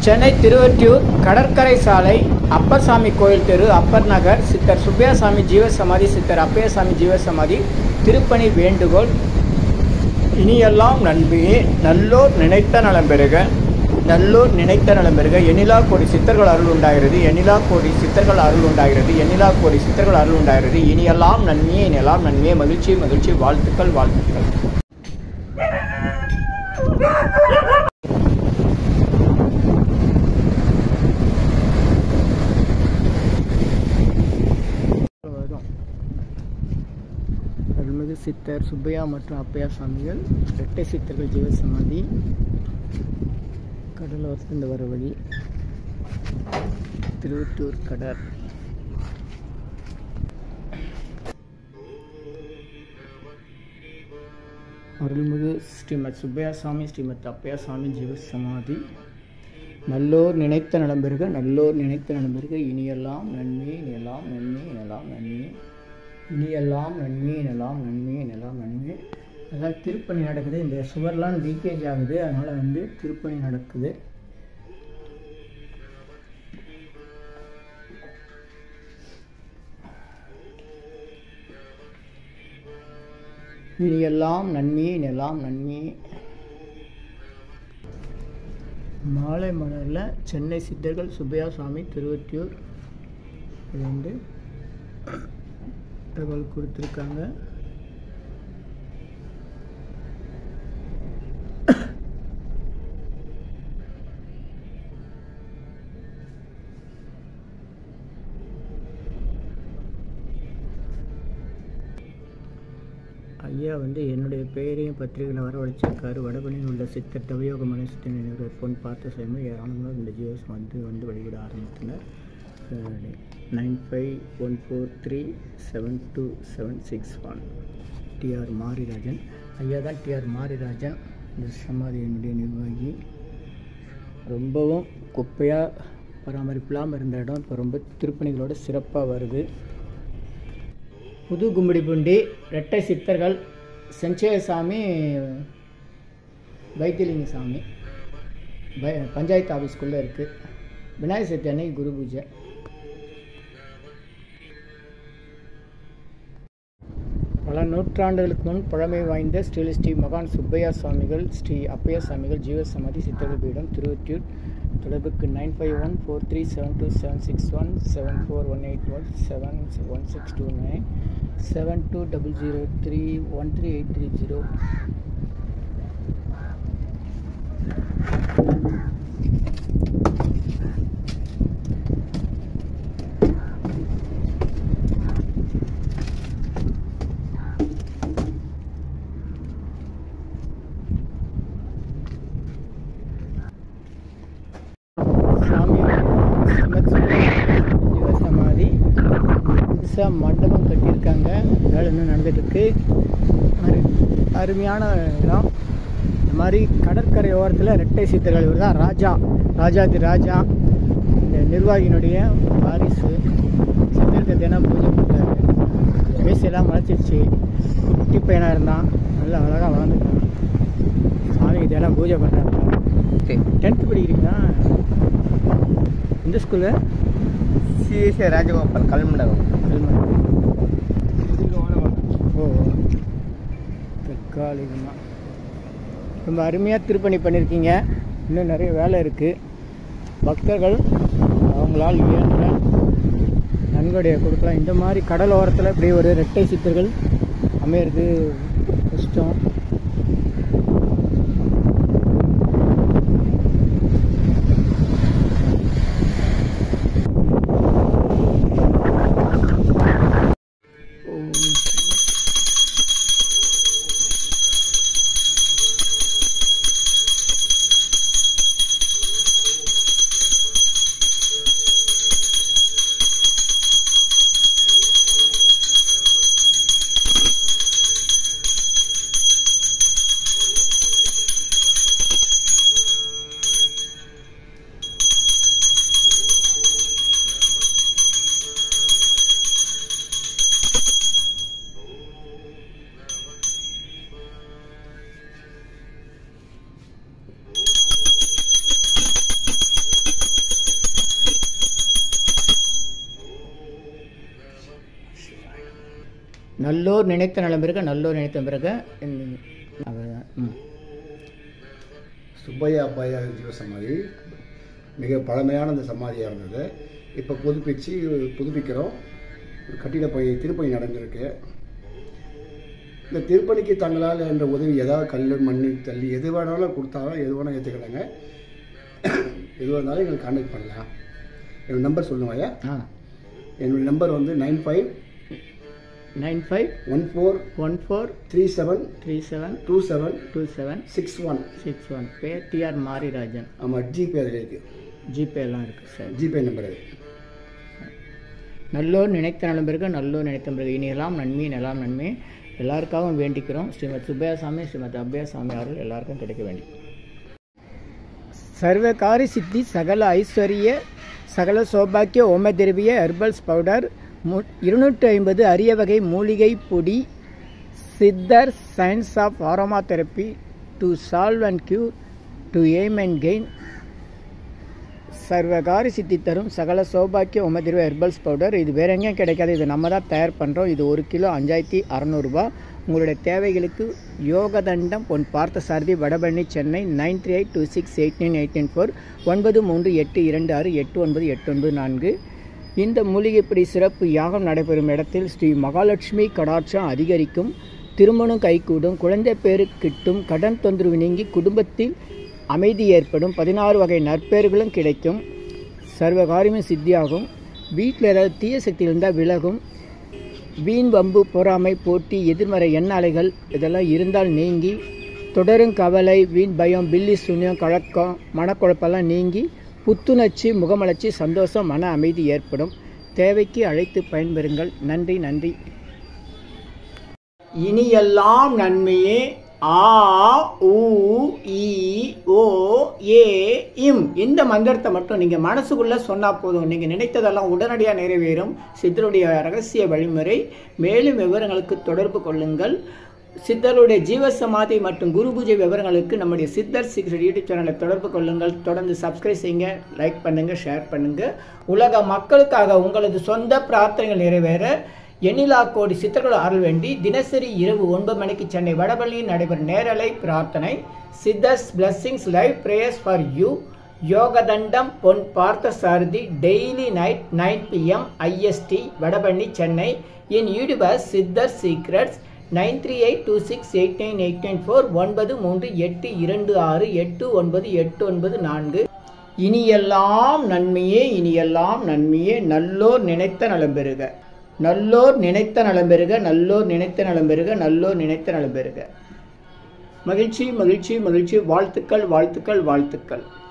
சென்னை திருவொற்றியூர் கடற்கரை சாலை அப்பர்சாமி கோயில் தெரு அப்பர் நகர் சித்தர் சுப்பையாசாமி ஜீவசமாதி சித்தர் அப்பையசாமி ஜீவசமாதி திருப்பணி வேண்டுகோள் இனியெல்லாம் நண்பே நல்லோர் நினைத்த நலம் பெறுக நல்லோர் நினைத்த நலம் பெறுக எண்ணிலா கோடி சித்தர்கள் அருள் உண்டாகிறது எண்ணிலா கோடி சித்தர்கள் அருள் உண்டாகிறது எண்ணிலா கோடி சித்தர்கள் அருள் உண்டாகிறது இனியெல்லாம் நன்மையே இனியெல்லாம் நன்மையே மகிழ்ச்சி மகிழ்ச்சி வாழ்த்துக்கள் வாழ்த்துக்கள் வரும் அருள்மிகு சித்தர் சுப்பையா மற்றும் அப்பையா சுவாமிகள் இரட்டை சித்தர்கள் ஜீவசமாதி கடலோரத்திலிருந்து வர வழி திருவத்தூர் கடல் அருள்மிகு ஸ்ரீமத் சுப்பையா சாமி ஸ்ரீமத் அப்பையா சாமி ஜீவசமாதி நல்லோர் நினைத்த நலம் பெறுக நல்லோர் நினைத்த நலம் பெறுக இனியெல்லாம் நன்மை இனியெல்லாம் நன்மை இனலாம் நன்மை இனியெல்லாம் நன்மை இனலாம் நன்மை இனலாம் நன்மை அதாவது திருப்பணி நடக்குது இந்த சுவர்லாம் லீக்கேஜ் ஆகுது அதனால் வந்து திருப்பணி நடக்குது இனியெல்லாம் நன்மை இனலாம் நன்மை மாலை மலரில் சென்னை சித்தர்கள் சுப்பையா சுவாமி திருவொற்றியூர் இது வந்து தகவல் கொடுத்துருக்காங்க ஐயா வந்து என்னுடைய பெயரையும் பத்திரிகையில் வரவழைச்சிருக்காரு வடபணியில் உள்ள சித்தர் தவயோக மனசித்தின் நிறுவனர் பொன் பார்த்த சமயம் ஏராளமாக இந்த ஜீவஸ் வந்து வந்து வழிபட ஆரம்பித்தனர் nine five one four three seven two seven six one TR Marirajan ஐயா தான் டிஆர் மாரிராஜன் இந்த சமாதியினுடைய நிர்வாகி ரொம்பவும் குப்பையாக பராமரிப்பு இல்லாமல் இருந்த இடம் இப்போ ரொம்ப திருப்பணிகளோட சிறப்பாக வருது புது கும்மிடிபூண்டி ரெட்டை சித்தர்கள் செஞ்சய சாமி வைத்தியலிங்க சாமி ப பஞ்சாயத்து ஆஃபீஸ்க்குள்ளே இருக்குது விநாயகர் சதுர்த்தி அன்னைக்கு குரு பூஜை பல நூற்றாண்டுகளுக்கு முன் பழமை வாய்ந்த ஸ்ரீ ஸ்ரீ மகான் சுப்பையா சுவாமிகள் ஸ்ரீ அப்பையா சுவாமிகள் ஜீவசமாதி சித்தர்கள் பீடம் திருவொற்றியூர் தொடர்புக்கு nine five one four three seven two seven six one seven four one eight one seven one six two nine seven two double zero three one three eight three zero சாமி ஸ்ரீமத் சுப்பையா ஜீவசமாதி புதுசாக மண்டபம் கட்டியிருக்காங்க வேலை இன்னும் நடந்துட்டுருக்கு அரு அருமையான இடம் இந்த மாதிரி கடற்கரை ஓரத்தில் ரெட்டை சித்தர்கள் இவர் தான் ராஜா ராஜாதி ராஜா இந்த நிர்வாகியினுடைய வாரிசு சித்தருக்கு தினம் பூஜை பண்ணுறாரு மீசையெல்லாம் முளைச்சிருச்சு குட்டி பையனாக இருந்தான் நல்லா அழகாக வளர்ந்துட்டான் சாமிக்கு தினம் பூஜை பண்ணுறாங்க டென்த்து படிக்கிறீங்களா எந்த ஸ்கூலு சிஎஸ்ஏ ராஜகோபால் கல்மண்டபம் ஓ தற்காலிகமாக ரொம்ப அருமையாக திருப்பணி பண்ணியிருக்கீங்க இன்னும் நிறைய வேலை இருக்குது பக்தர்கள் அவங்களால் இயன்ற நன்கொடையை கொடுக்கலாம் இந்த மாதிரி கடல் ஓரத்தில் இப்படி ஒரு ரெட்டை சித்தர்கள் அமையிறது கஷ்டம் ஓம் நல்லோர் நினைத்த நலம் பிறகு நல்லோர் நினைத்த பிறகு இந்த- அவ்வளவுதான் ம் சுப்பையா அப்பாயா ஜீவ சமாதி மிக பழமையான அந்த சமாதியாக இருந்தது இப்போ புதுப்பிச்சு புதுப்பிக்கிறோம் ஒரு கட்டிட பணி திருப்பணி நடந்திருக்கு இந்த திருப்பணிக்கு தங்களால் என்ற உதவி ஏதாவது கல் மண் தள்ளி எது வேணாலும் கொடுத்தாலும் எது வேணாலும் ஏற்றுக்கிறாங்க எதுவாக இருந்தாலும் எங்களுக்கு கான்டாக்ட் பண்ணலாம் என்னோட நம்பர் சொல்லுவாயா ஆ என்னோட நம்பர் வந்து nine five nine five one four one four three seven three seven two seven two seven six one six one பேர் டிஆர் மாரிராஜன் ஆமாம் ஜிபே அதில் இருக்குது ஜிபேலாம் இருக்குது சார் ஜிபே நம்பர் அது நல்லோர் நினைத்த நலம் பிறகு நல்லோர் நினைத்த பிறகு இனி எல்லாம் நன்மை எல்லாம் நன்மை எல்லாருக்காகவும் வேண்டிக்கிறோம் ஸ்ரீமத் சுப்பையாசாமி ஸ்ரீமத் அப்பையாசாமி அவர்கள் எல்லாருக்கும் கிடைக்க வேண்டி சர்வகாரி சித்தி சகல ஐஸ்வர்ய சகல சௌபாக்கிய ஓம திரவிய ஹெர்பல்ஸ் பவுடர் மு இருநூற்றி ஐம்பது அரிய வகை மூலிகை பொடி சித்தர் science of aromatherapy to solve and cure to aim and gain சர்வகாரி சித்தி தரும் சகல சௌபாக்கிய உமதிர்வ ஹெர்பல்ஸ் பவுடர் இது வேற எங்கேயும் கிடைக்காது இது நம்ம தான் தயார் பண்ணுறோம் இது ஒரு கிலோ அஞ்சாயிரத்தி அறநூறுபா உங்களுடைய தேவைகளுக்கு Yogathandam Pon Parthasarathy Vadapalani Chennai nine three eight two six eight nine eight nine four ஒன்பது மூன்று எட்டு இரண்டு ஆறு எட்டு ஒன்பது எட்டு ஒன்பது நான்கு இந்த மூலிகைப்படி சிறப்பு யாகம் நடைபெறும் இடத்தில் ஸ்ரீ மகாலட்சுமி கடாட்சம் அதிகரிக்கும் திருமணம் கைகூடும் குழந்தை பேரு கிட்டும் கடன் தொந்தரவு நீங்கி குடும்பத்தில் அமைதி ஏற்படும் பதினாறு வகை நற்பேறுகளும் கிடைக்கும் சர்வ காரியமும் சித்தியாகும் வீட்டில் ஏதாவது தீய சக்தி இருந்தால் விலகும் வீண் வம்பு பொறாமை போட்டி எதிர்மறை எண்ண அலைகள் இதெல்லாம் இருந்தால் நீங்கி தொடரும் கவலை வீண் பயம் பில்லி சூன்யம் கழக்கம் மனக்குழப்பெல்லாம் நீங்கி புத்துணர்ச்சி முகமலர்ச்சி சந்தோஷம் மன அமைதி ஏற்படும் தேவைக்கு அழைத்து பயன்பெறுங்கள் நன்றி நன்றி இனியெல்லாம் நன்மையே ஆ உ இ ஓ ஏ இம் இந்த மந்திரத்தை மட்டும் நீங்கள் மனசுக்குள்ளே சொன்னால் போதும் நீங்கள் நினைத்ததெல்லாம் உடனடியாக நிறைவேறும் சித்தருடைய ரகசிய வழிமுறை மேலும் விவரங்களுக்கு தொடர்பு கொள்ளுங்கள் சித்தருடைய ஜீவசமாதி மற்றும் குரு பூஜை விவரங்களுக்கு நம்முடைய சித்தர் சீக்ரெட் யூடியூப் சேனலை தொடர்பு கொள்ளுங்கள் தொடர்ந்து சப்ஸ்கிரைப் செய்யுங்க லைக் பண்ணுங்கள் ஷேர் பண்ணுங்கள் உலக மக்களுக்காக உங்களது சொந்த பிரார்த்தனைகள் நிறைவேற எண்ணிலா கோடி சித்தர்கள் அருள் வேண்டி தினசரி இரவு ஒன்பது மணிக்கு சென்னை வடபள்ளியில் நடைபெறும் நேரலை பிரார்த்தனை Siddhars blessings live prayers for you Yogathandam Pon Parthasarathy daily night nine PM IST Vadapalani Chennai in YouTubers Siddhar secrets nine three eight two six eight nine eight nine four ஒன்பது மூன்று எட்டு இரண்டு ஆறு எட்டு ஒன்பது எட்டு ஒன்பது நான்கு இனியெல்லாம் நன்மையே இனியெல்லாம் நன்மையே நல்லோர் நினைத்த நலம் பெறுக நல்லோர் நினைத்த நலம் பெறுக நல்லோர் நினைத்த நலம் பெறுக நல்லோர் நினைத்த நலம் பெறுக மகிழ்ச்சி மகிழ்ச்சி மகிழ்ச்சி வாழ்த்துக்கள் வாழ்த்துக்கள் வாழ்த்துக்கள்